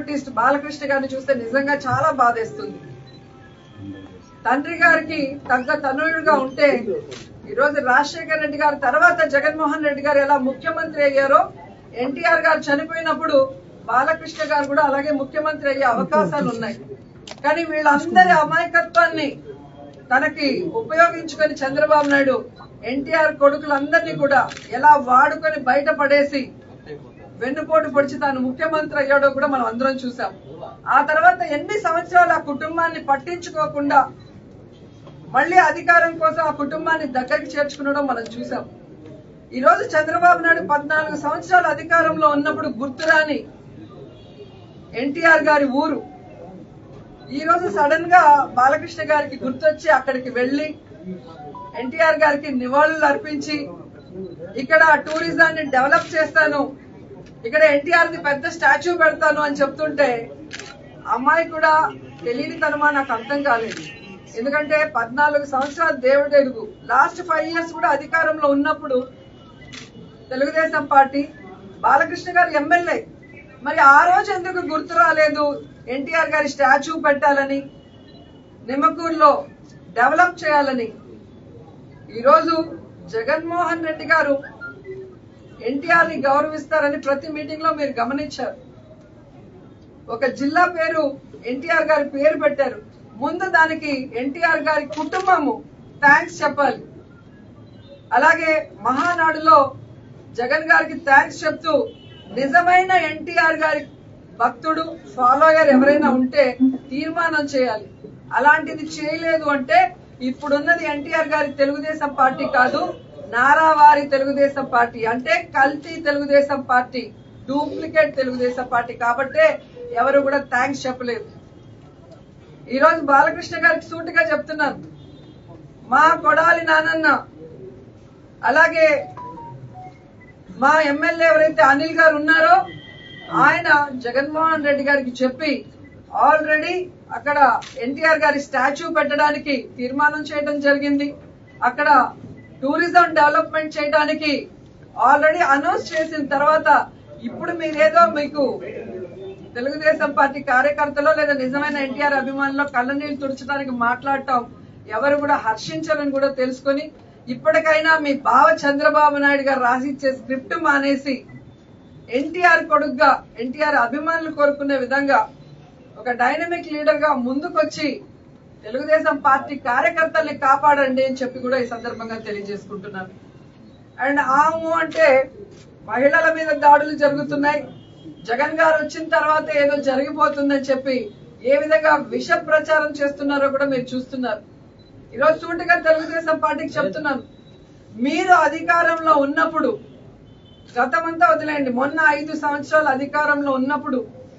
Artist Balakrishna గారిని చూస్తే నిజంగా చాలా బాధేస్తుంది తండ్రి గారికి తగ్గ తనయుడుగా ఉంటే ఈ రోజు రాజశేఖర రెడ్డి గారి తర్వాత జగన్మోహన్ రెడ్డి గారు ఎలా ముఖ్యమంత్రి అయ్యారో ఎన్టీఆర్ గారు చనిపోయినప్పుడు బాలకృష్ణ గారు కూడా అలాగే ముఖ్యమంత్రి అయ్యే అవకాశాలు ఉన్నాయి కానీ వీళ్ళందరి అమాయకత్వాన్ని తనకి ఉపయోగించుకొని చంద్రబాబు నాయుడు ఎన్టీఆర్ కొడుకులందరినీ కూడా ఎలా వాడుకొని బయటపడేసి వెన్నుపోటు పొడిచి తాను ముఖ్యమంత్రి అయ్యాడో కూడా మనం అందరం చూసాం ఆ తర్వాత ఎన్ని సంవత్సరాలు ఆ కుటుంబాన్ని పట్టించుకోకుండా మళ్ళీ అధికారం కోసం ఆ కుటుంబాన్ని దగ్గరికి చేర్చుకునడం మనం చూసాం ఈ రోజు చంద్రబాబు నాయుడు పద్నాలుగు సంవత్సరాలు అధికారంలో ఉన్నప్పుడు గుర్తురాని ఎన్టీఆర్ గారి ఊరు ఈ రోజు సడన్ గా బాలకృష్ణ గారికి గుర్తొచ్చి అక్కడికి వెళ్లి ఎన్టీఆర్ గారికి నివాళులు అర్పించి ఇక్కడ టూరిజాన్ని డెవలప్ చేస్తాను ఇక్కడ ఎన్టీఆర్ ది పెద్ద స్టాచ్యూ పెడతాను అని చెప్తుంటే అమ్మాయి కూడా తెలియని తనమా నాకు అర్థం కాలేదు ఎందుకంటే పద్నాలుగు సంవత్సరాలు దేవుడు ఎరుగు లాస్ట్ ఫైవ్ ఇయర్స్ కూడా అధికారంలో ఉన్నప్పుడు తెలుగుదేశం పార్టీ బాలకృష్ణ గారు ఎమ్మెల్యే మరి ఆ రోజు ఎందుకు గుర్తు రాలేదు ఎన్టీఆర్ గారి స్టాచ్యూ పెట్టాలని నిమ్మకూరులో డెవలప్ చేయాలని ఈరోజు జగన్మోహన్ రెడ్డి గారు ఎన్టీఆర్ ని గౌరవిస్తారని ప్రతి మీటింగ్ లో మీరు గమనించారు ఒక జిల్లా పేరు ఎన్టీఆర్ గారి పేరు పెట్టారు ముందు దానికి ఎన్టీఆర్ గారి కుటుంబము థ్యాంక్స్ చెప్పాలి అలాగే మహానాడులో జగన్ గారికి థ్యాంక్స్ చెప్తూ నిజమైన ఎన్టీఆర్ గారి భక్తుడు ఫాలోయర్ ఎవరైనా ఉంటే తీర్మానం చేయాలి అలాంటిది చేయలేదు అంటే ఇప్పుడున్నది ఎన్టీఆర్ గారి తెలుగుదేశం పార్టీ కాదు నారావారి తెలుగుదేశం పార్టీ అంటే కల్తీ Telugu Desam party duplicate Telugu Desam party కాబట్టే ఎవరు కూడా థ్యాంక్స్ చెప్పలేదు ఈ రోజు బాలకృష్ణ గారికి సూటిగా చెప్తున్నాను మా కొడాలి నానన్న అలాగే మా ఎమ్మెల్యే ఎవరైతే అనిల్ గారు ఉన్నారో ఆయన జగన్మోహన్ రెడ్డి గారికి చెప్పి ఆల్రెడీ అక్కడ ఎన్టీఆర్ గారి స్టాచ్యూ పెట్టడానికి తీర్మానం చేయడం జరిగింది అక్కడ టూరిజం డెవలప్మెంట్ చేయడానికి ఆల్రెడీ అనౌన్స్ చేసిన తర్వాత ఇప్పుడు మీరేదో మీకు తెలుగుదేశం పార్టీ కార్యకర్తలో లేదా నిజమైన ఎన్టీఆర్ అభిమానులు కళ్ళనీళ్ళు తుడచడానికి మాట్లాడటం ఎవరు కూడా హర్షించాలని కూడా తెలుసుకొని ఇప్పటికైనా మీ బావ చంద్రబాబు నాయుడు గారు రాసిచ్చే స్క్రిప్ట్ మానేసి ఎన్టీఆర్ కొడుకుగా ఎన్టీఆర్ అభిమానులు కోరుకునే విధంగా ఒక డైనమిక్ లీడర్ గా ముందుకొచ్చి తెలుగుదేశం పార్టీ కార్యకర్తల్ని కాపాడండి అని చెప్పి కూడా ఈ సందర్భంగా తెలియజేసుకుంటున్నాను అండ్ ఆము అంటే మహిళల మీద దాడులు జరుగుతున్నాయి జగన్ గారు వచ్చిన తర్వాత ఏదో జరిగిపోతుందని చెప్పి ఏ విధంగా విష ప్రచారం చేస్తున్నారో కూడా మీరు చూస్తున్నారు ఈరోజు సూటిగా తెలుగుదేశం పార్టీకి చెప్తున్నాను మీరు అధికారంలో ఉన్నప్పుడు గతమంతా వదిలేయండి మొన్న ఐదు సంవత్సరాలు అధికారంలో ఉన్నప్పుడు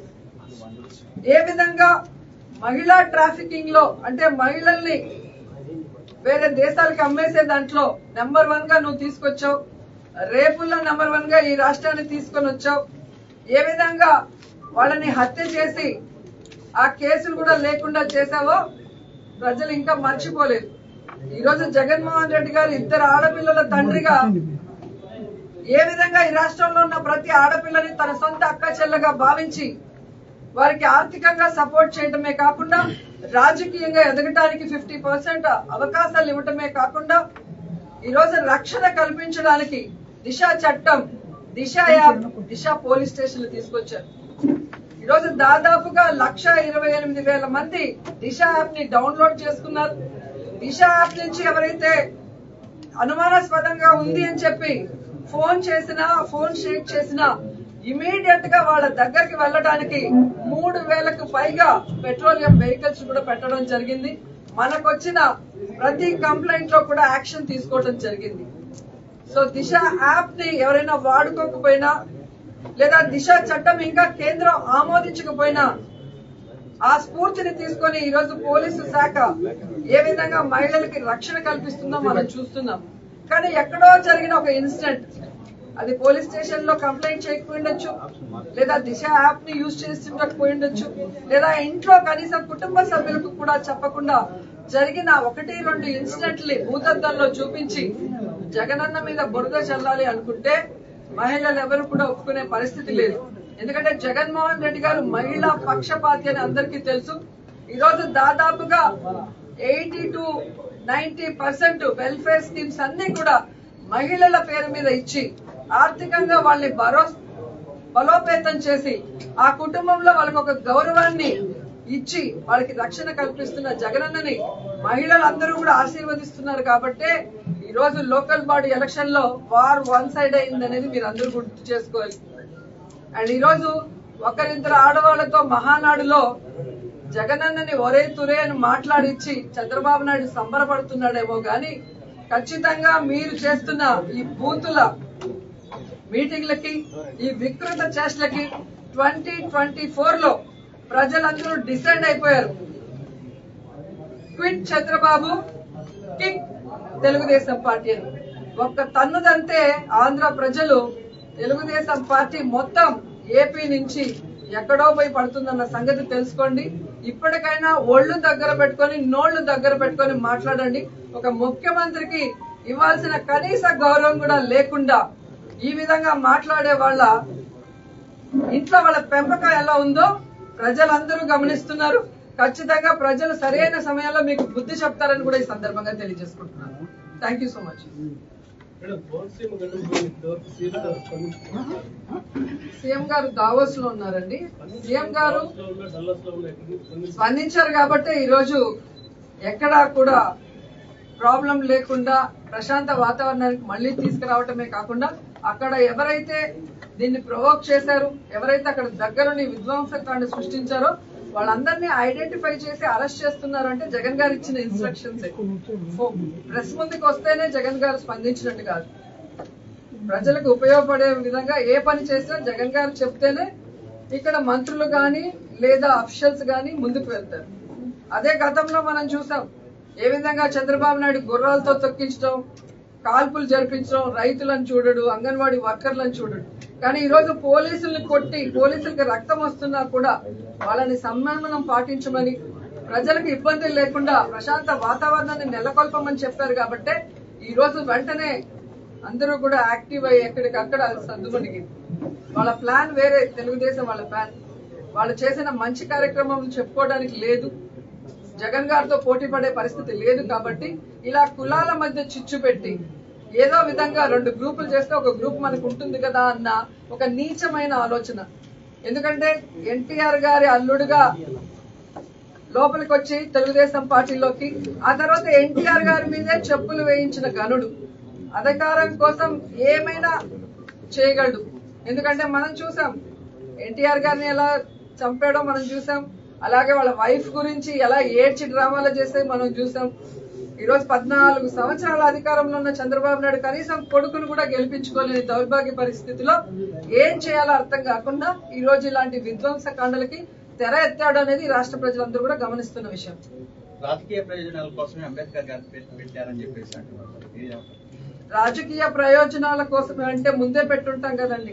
ఏ విధంగా మహిళా ట్రాఫికింగ్ లో అంటే మహిళల్ని వేరే దేశాలకు అమ్మేసే దాంట్లో నెంబర్ వన్ గా నువ్వు తీసుకొచ్చావు రేపుల్లో నెంబర్ వన్ గా ఈ రాష్ట్రాన్ని తీసుకొని వచ్చావు ఏ విధంగా వాళ్ళని హత్య చేసి ఆ కేసులు కూడా లేకుండా చేశావో ప్రజలు ఇంకా మర్చిపోలేదు ఈ రోజు జగన్మోహన్ రెడ్డి గారు ఇద్దరు ఆడపిల్లల తండ్రిగా ఏ విధంగా ఈ రాష్ట్రంలో ఉన్న ప్రతి ఆడపిల్లని తన సొంత అక్క చెల్లెగా భావించి వారికి ఆర్థికంగా సపోర్ట్ చేయడమే కాకుండా రాజకీయంగా ఎదగటానికి ఫిఫ్టీ పర్సెంట్ అవకాశాలు ఇవ్వటమే కాకుండా ఈ రోజు రక్షణ కల్పించడానికి దిశ చట్టం దిశ యాప్ దిశ పోలీస్ స్టేషన్లు తీసుకొచ్చారు ఈ రోజు దాదాపుగా లక్ష ఇరవై ఎనిమిది వేల మంది దిశ యాప్ ని డౌన్లోడ్ చేసుకున్నారు దిశ యాప్ నుంచి ఎవరైతే అనుమానాస్పదంగా ఉంది అని చెప్పి ఫోన్ చేసినా ఫోన్ షేక్ చేసినా ఇమీడియట్ గా వాళ్ళ దగ్గరికి వెళ్ళడానికి మూడు వేలకు పైగా పెట్రోలియం వెహికల్స్ కూడా పెట్టడం జరిగింది మనకొచ్చిన ప్రతి కంప్లైంట్ లో కూడా యాక్షన్ తీసుకోవడం జరిగింది సో దిశ యాప్ ని ఎవరైనా వాడుకోకపోయినా లేదా దిశ చట్టం ఇంకా కేంద్రం ఆమోదించకపోయినా ఆ స్ఫూర్తిని తీసుకొని ఈ రోజు పోలీసు శాఖ ఏ విధంగా మహిళలకి రక్షణ కల్పిస్తుందో మనం చూస్తున్నాం కానీ ఎక్కడో జరిగిన ఒక ఇన్సిడెంట్ అది పోలీస్ స్టేషన్ లో కంప్లైంట్ చేయకపోయిండొచ్చు లేదా దిశ యాప్ ని యూజ్ చేస్తుండకపోయిండొచ్చు లేదా ఇంట్లో కనీసం కుటుంబ సభ్యులకు కూడా చెప్పకుండా జరిగిన ఒకటి రెండు ఇన్సిడెంట్ని భూతద్దంలో చూపించి జగనన్న మీద బురద చల్లాలి అనుకుంటే మహిళలు ఎవరు కూడా ఒప్పుకునే పరిస్థితి లేదు ఎందుకంటే జగన్మోహన్ రెడ్డి గారు మహిళా పక్షపాతి అని అందరికీ తెలుసు ఈరోజు దాదాపుగా eighty to ninety percent welfare schemes అన్ని కూడా మహిళల పేరు మీద ఇచ్చి ఆర్థికంగా వాళ్ళని భరోసా బలోపేతం చేసి ఆ కుటుంబంలో వాళ్ళకి ఒక గౌరవాన్ని ఇచ్చి వాళ్ళకి రక్షణ కల్పిస్తున్న జగనన్నని మహిళలందరూ కూడా ఆశీర్వదిస్తున్నారు కాబట్టే ఈ రోజు లోకల్ బాడీ ఎలక్షన్ లో వార్ వన్ సైడ్ అయింది అనేది మీరు అందరూ గుర్తు చేసుకోవాలి అండ్ ఈ రోజు ఒకరిద్దరు ఆడవాళ్లతో మహానాడులో జగనన్నని ఒరే తురే అని మాట్లాడిచ్చి చంద్రబాబు నాయుడు సంబరపడుతున్నాడేమో గాని ఖచ్చితంగా మీరు చేస్తున్న ఈ బూతుల మీటింగ్లకి ఈ వికృత చేష్టలకి ట్వంటీ ట్వంటీ ఫోర్ లో ప్రజలందరూ డిసైడ్ అయిపోయారు quit Chandrababu kick Telugu Desam party అని ఒక్క తన్నుదంతే ఆంధ్ర ప్రజలు తెలుగుదేశం పార్టీ మొత్తం ఏపీ నుంచి ఎక్కడో పోయి పడుతుందన్న సంగతి తెలుసుకోండి ఇప్పటికైనా ఒళ్ళు దగ్గర పెట్టుకొని నోళ్లు దగ్గర పెట్టుకొని మాట్లాడండి ఒక ముఖ్యమంత్రికి ఇవ్వాల్సిన కనీస గౌరవం కూడా లేకుండా ఈ విధంగా మాట్లాడే వాళ్ళ ఇంట్లో వాళ్ళ పెంపకం ఎలా ఉందో ప్రజలందరూ గమనిస్తున్నారు ఖచ్చితంగా ప్రజలు సరైన సమయంలో మీకు బుద్ధి చెప్తారని కూడా ఈ సందర్భంగా తెలియజేసుకుంటున్నాను thank you so much madam Konaseema గడ్డ ఇంతవరకు సీఎం గారు స్పందించారు. సీఎం గారు దావోస్ లో ఉన్నారండి సీఎం గారు లో ఉన్న డల్లాస్ లో ఉన్న ఎక్కడి నుంచి స్పందించారు? స్పందించారు కాబట్టి ఈ రోజు ఎక్కడా కూడా ప్రాబ్లం లేకుండా ప్రశాంత వాతావరణానికి మళ్ళీ తీసుకురావటమే కాకుండా అక్కడ ఎవరైతే దీన్ని ప్రొవోక్ చేశారు ఎవరైతే అక్కడ దగ్గరుండి విధ్వంసకాన్ని సృష్టించారో వాళ్ళందరినీ ఐడెంటిఫై చేసి అరెస్ట్ చేస్తున్నారు అంటే జగన్ గారు ఇచ్చిన ఇన్స్ట్రక్షన్స్ ప్రెస్ ముందుకు వస్తేనే జగన్ గారు స్పందించినట్టు కాదు ప్రజలకు ఉపయోగపడే విధంగా ఏ పని చేసినా జగన్ గారు చెప్తేనే ఇక్కడ మంత్రులు గాని లేదా అఫిషియల్స్ గాని ముందుకు వెళ్తారు అదే గతంలో మనం చూసాం ఏ విధంగా చంద్రబాబు నాయుడు గుర్రాలతో తొక్కించడం కాల్పులు జరిపించడం రైతులను చూడడు అంగన్వాడీ వర్కర్లను చూడడు కానీ ఈ రోజు పోలీసుల్ని కొట్టి పోలీసులకి రక్తం వస్తున్నా కూడా వాళ్ళని సంయమనం పాటించమని ప్రజలకు ఇబ్బందులు లేకుండా ప్రశాంత వాతావరణాన్ని నెలకొల్పమని చెప్పారు కాబట్టే ఈ రోజు వెంటనే అందరూ కూడా యాక్టివ్ అయ్యి ఎక్కడికక్కడ సర్దుమణిగి వాళ్ళ ప్లాన్ వేరే తెలుగుదేశం వాళ్ళ ప్లాన్ వాళ్ళు చేసిన మంచి కార్యక్రమం చెప్పుకోవడానికి లేదు జగన్ గారితో పోటీ పడే పరిస్థితి లేదు కాబట్టి ఇలా కులాల మధ్య చిచ్చు పెట్టి ఏదో విధంగా రెండు గ్రూపులు చేస్తే ఒక గ్రూప్ మనకు ఉంటుంది కదా అన్న ఒక నీచమైన ఆలోచన ఎందుకంటే ఎన్టీఆర్ గారి అల్లుడుగా లోపలికి వచ్చి తెలుగుదేశం పార్టీలోకి ఆ తర్వాత ఎన్టీఆర్ గారి మీదే చెప్పులు వేయించిన గనుడు అధికారం కోసం ఏమైనా చేయగలడు ఎందుకంటే మనం చూసాం ఎన్టీఆర్ గారిని ఎలా చంపాడో మనం చూసాం అలాగే వాళ్ళ వైఫ్ గురించి ఎలా ఏడ్చి డ్రామాలు చేస్తే మనం చూసాం ఈ రోజు పద్నాలుగు సంవత్సరాల అధికారంలో ఉన్న చంద్రబాబు నాయుడు కనీసం కొడుకును కూడా గెలిపించుకోలేని దౌర్భాగ్య పరిస్థితిలో ఏం చేయాలో అర్థం కాకుండా ఈ రోజు ఇలాంటి విధ్వంస కాండలకి తెర ఎత్తాడు అనేది రాష్ట్ర ప్రజలందరూ కూడా గమనిస్తున్న విషయం రాజకీయ ప్రయోజనాల కోసమే అంబేద్కర్ గారు పెట్- పెట్టారని చెప్పేసి అంటున్నారు ఇది ఏమంటారు? రాజకీయ ప్రయోజనాల కోసం అంటే ముందే పెట్టుంటాం కదండి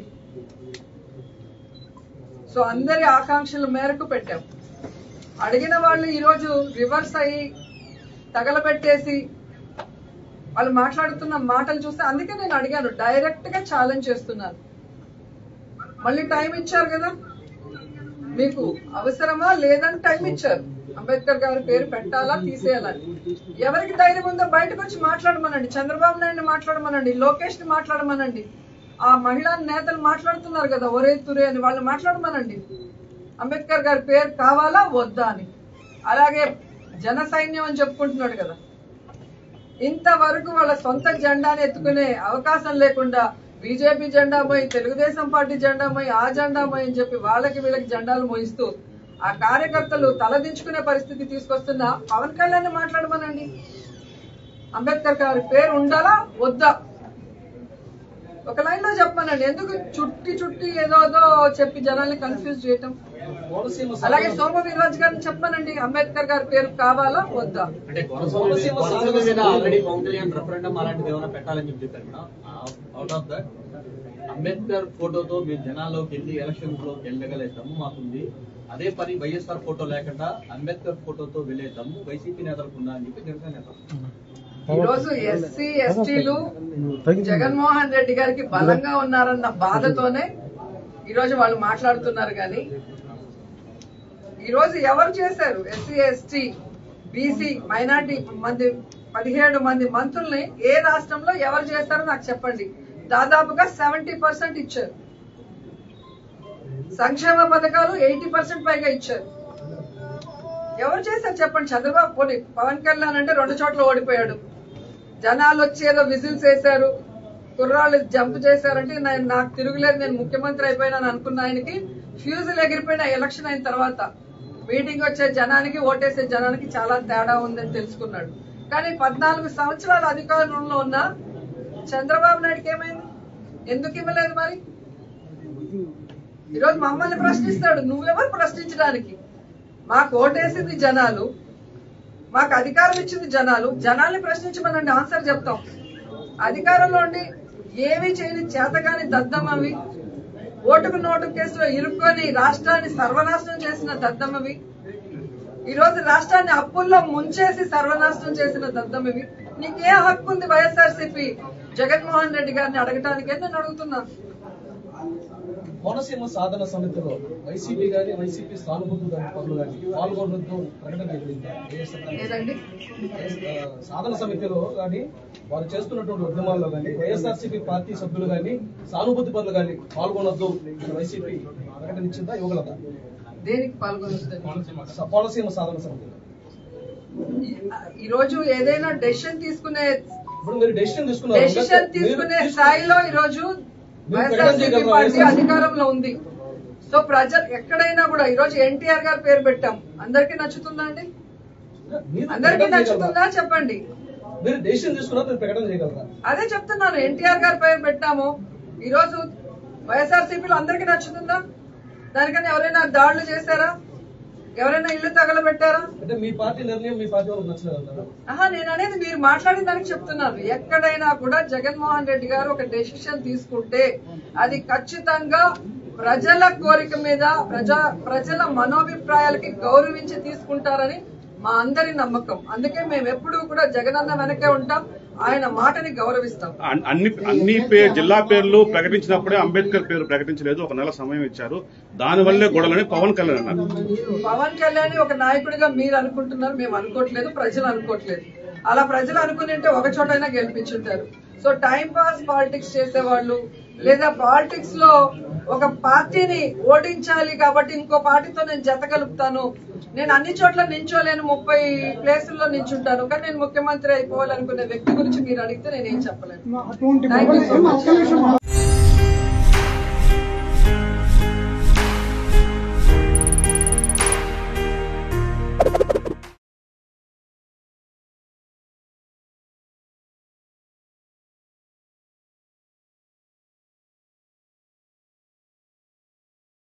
సో అందరి ఆకాంక్షల మేరకు పెట్టాం అడిగిన వాళ్ళు ఈ రోజు రివర్స్ అయ్యి తగలబెట్టేసి వాళ్ళు మాట్లాడుతున్న మాటలు చూస్తే అందుకే నేను అడిగాను డైరెక్ట్ గా ఛాలెంజ్ చేస్తున్నాను మళ్ళీ టైం ఇచ్చారు కదా మీకు అవసరమా లేదని టైం ఇచ్చారు అంబేద్కర్ గారి పేరు పెట్టాలా తీసేయాలని ఎవరికి ధైర్యం ఉందో బయటకు వచ్చి మాట్లాడమనండి చంద్రబాబు నాయుడిని మాట్లాడమనండి లోకేష్ ని మాట్లాడమనండి ఆ మహిళా నేతలు మాట్లాడుతున్నారు కదా ఒరే తురే అని వాళ్ళు మాట్లాడమనండి అంబేద్కర్ గారి పేరు కావాలా వద్దా అని అలాగే జన సైన్యం అని చెప్పుకుంటున్నాడు కదా ఇంతవరకు వాళ్ళ సొంత జెండాని ఎత్తుకునే అవకాశం లేకుండా బీజేపీ జెండా మోయి తెలుగుదేశం పార్టీ జెండా మోయి ఆ జెండా మోయి అని చెప్పి వాళ్ళకి వీళ్ళకి జెండాలు మోయిస్తూ ఆ కార్యకర్తలు తలదించుకునే పరిస్థితి తీసుకొస్తున్న పవన్ కళ్యాణ్ మాట్లాడమనండి అంబేద్కర్ గారి పేరు ఉండాలా వద్దా ఒక లైన్ లో చెప్పమనండి ఎందుకు చుట్టి చుట్టి ఏదో ఏదో చెప్పి జనాల్ని కన్ఫ్యూజ్ చేయటం కోనసీమ అలాగే సోమ వీర్రాజు గారిని చెప్పమనండి అంబేద్కర్ గారి పేరు కావాలా వద్దా అంటే కోనసీమ కోనసీమ మీద ఆల్రెడీ పవన్ కళ్యాణ్ రెఫరెండం అలాంటిది ఏమైనా పెట్టాలని చెప్పి చెప్పారు madam out of that Ambedkar ఫోటోతో మేము జనాల్లోకి వెళ్ళి ఎలక్షన్స్ లోకి వెళ్ళగలే దమ్ము మాకుంది అదే పని వైఎస్ఆర్ ఫోటో లేకుండా అంబేద్కర్ ఫోటోతో వెళ్లే దమ్ము వైసీపీ నేతలకు ఉందా అని చెప్పి జనసేన నేతలు ఈ రోజు ఎస్సీ ఎస్టీలు జగన్మోహన్ రెడ్డి గారికి బలంగా ఉన్నారన్న బాధతోనే ఈరోజు వాళ్ళు మాట్లాడుతున్నారు కానీ ఈరోజు ఎవరు చేశారు ఎస్సీ ఎస్టీ బీసీ మైనార్టీ మంది పదిహేడు మంది మంత్రుల్ని ఏ రాష్ట్రంలో ఎవరు చేశారో నాకు చెప్పండి దాదాపుగా సెవెంటీ పర్సెంట్ ఇచ్చారు సంక్షేమ పథకాలు ఎయిటీ పర్సెంట్ పైగా ఇచ్చారు ఎవరు చేశారు చెప్పండి చంద్రబాబు పోనీ పవన్ కళ్యాణ్ అంటే రెండు చోట్ల ఓడిపోయాడు జనాలు వచ్చి ఏదో విజిల్స్ వేశారు కుర్రాళ్ళు జంప్ చేశారంటే నేను- నాకు తిరుగులేదు నేను ముఖ్యమంత్రి అయిపోయినాను అనుకున్న ఆయనకి ఫ్యూజులు ఎగిరిపోయిన ఎలక్షన్ అయిన తర్వాత మీటింగ్ వచ్చే జనానికి ఓటేసే జనానికి చాలా తేడా ఉందని తెలుసుకున్నాడు కానీ పద్నాలుగు సంవత్సరాల అధికారంలో ఉన్న చంద్రబాబు నాయుడుకి ఏమైంది ఎందుకు ఇవ్వలేదు మరి ఈరోజు మమ్మల్ని ప్రశ్నిస్తాడు నువ్వెవరు ప్రశ్నించడానికి మాకు ఓటేసింది జనాలు మాకు అధికారం ఇచ్చింది జనాలు జనాల్ని ప్రశ్నించమనండి ఆన్సర్ చెప్తాం అధికారంలో ఉండి ఏమీ చేయని చేతగాని దద్దమ్మవి ఓటుకు నోటు కేసులో ఇరుక్కొని రాష్ట్రాన్ని సర్వనాశనం చేసిన దద్దమ్మవి ఈ రోజు రాష్ట్రాన్ని అప్పుల్లో ముంచేసి సర్వనాశనం చేసిన దద్దమ్మవి నీకే హక్కు ఉంది వైఎస్ఆర్సీపీ జగన్మోహన్ రెడ్డి గారిని అడగటానికే నేను అడుగుతున్నా కోనసీమ సాధన సమితిలో వైసీపీ గాని వైసీపీ సానుభూతి గాని పనులు గాని పాల్గొనడంతో ప్రకటన జరిగింది ఏదండి ఆ, సాధన సమితిలో గాని వారు చేస్తున్నటువంటి ఉద్యమాల్లో గాని వైఎస్ఆర్సీపీ పార్టీ సభ్యులు గాని సానుభూతి పనులు గాని పాల్గొనొద్దు అని వైసీపీ ప్రకటన ఇచ్చిందా ఇవ్వగలదా దేనికి పాల్గొనుతుంది స- కోనసీమ సాధన సమితిలో ఈ రోజు ఏదైనా డెసిషన్ తీసుకునే ఇప్పుడు మీరు డెసిషన్ తీసుకున్నారు డెసిషన్ మీరు తీసుకునే తీసుకు- స్థాయిలో ఈ రోజు మీరు వైఎస్ఆర్సీపీ ప్రకటన పార్టీ చేయగలరా? అధికారంలో ఉంది సో ప్రజలు ఎక్కడైనా కూడా ఈ రోజు ఎన్టీఆర్ గారు పేరు పెట్టాం అందరికీ నచ్చుతుందా అండి మీరు అందరికీ ప్రకటన చేయగలరా? నచ్చుతుందా చెప్పండి మీరు డెసిషన్ తీసుకున్నారు మీరు ప్రకటన చేయగలరా అదే చెప్తున్నాను ఎన్టీఆర్ గారి పేరు పెట్టాము ఈ రోజు వైఎస్ఆర్సీపీలో అందరికీ నచ్చుతుందా దానికన్నా ఎవరైనా దాడులు చేశారా ఎవరైనా ఇల్లు తగలబెట్టారా అంటే మీ పార్టీ నిర్ణయం మీ పార్టీ వాళ్ళకి నచ్చలేదంటారా ఆహా నేను అనేది మీరు మాట్లాడిన దానికి చెప్తున్నాను ఎక్కడైనా కూడా జగన్మోహన్ రెడ్డి గారు ఒక డెసిషన్ తీసుకుంటే అది ఖచ్చితంగా ప్రజల కోరిక మీద ప్రజా ప్రజల మనోభిప్రాయాలకి గౌరవించి తీసుకుంటారని మా అందరి నమ్మకం అందుకే మేము ఎప్పుడూ కూడా జగనన్న వెనకే ఉంటాం ఆయన మాటని గౌరవిస్తాం అన్- అన్ని అన్ని పే జిల్లా పేర్లు ప్రకటించినప్పుడే అంబేద్కర్ పేరు ప్రకటించలేదు ఒక నెల సమయం ఇచ్చారు దానివల్లే గొడవలని పవన్ కళ్యాణ్ అన్నారు పవన్ కళ్యాణ్ ఒక నాయకుడిగా మీరు అనుకుంటున్నారు మేము అనుకోవట్లేదు ప్రజలు అనుకోవట్లేదు అలా ప్రజలు అనుకుని ఒక చోటైనా గెలిపించుంటారు సో టైం పాస్ పాలిటిక్స్ చేసేవాళ్ళు లేదా పాలిటిక్స్ లో ఒక పార్టీని ఓడించాలి కాబట్టి ఇంకో పార్టీతో నేను జత కలుపుతాను నేను అన్ని చోట్ల నించోలేను ముప్పై ప్లేసుల్లో నించుంటాను కానీ నేను ముఖ్యమంత్రి అయిపోవాలనుకునే వ్యక్తి గురించి మీరు అడిగితే నేనేం చెప్పలేను అటువంటి థ్యాంక్ యూ సో మచ్